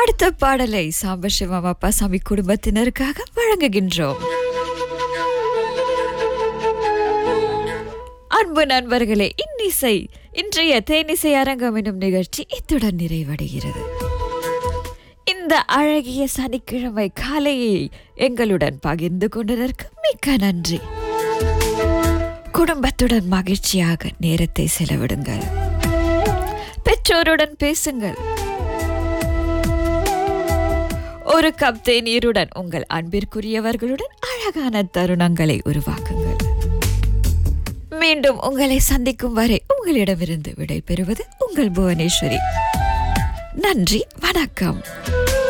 அடுத்த பாடலை சாம்பசிவம் அப்பாசாமி குடும்பத்தினருக்காக வழங்குகின்றோம் அன்பு நண்பர்களே இன்னிசை இன்றைய தேனிசை அரங்கம் எனும் நிகழ்ச்சி இத்துடன் நிறைவடைகிறது இந்த அழகிய சனிக்கிழமை காலையை எங்களுடன் பகிர்ந்து கொண்டதற்கு மிக்க நன்றி குடும்பத்துடன் மகிழ்ச்சியாக நேரத்தை செலவிடுங்கள் பெற்றோருடன் பேசுங்கள் ஒரு கப் தேநீருடன் உங்கள் அன்பிற்குரியவர்களுடன் அழகான தருணங்களை உருவாக்குங்கள் மீண்டும் உங்களை சந்திக்கும் வரை உங்களிடமிருந்து விடை பெறுவது உங்கள் புவனேஸ்வரி நன்றி வணக்கம்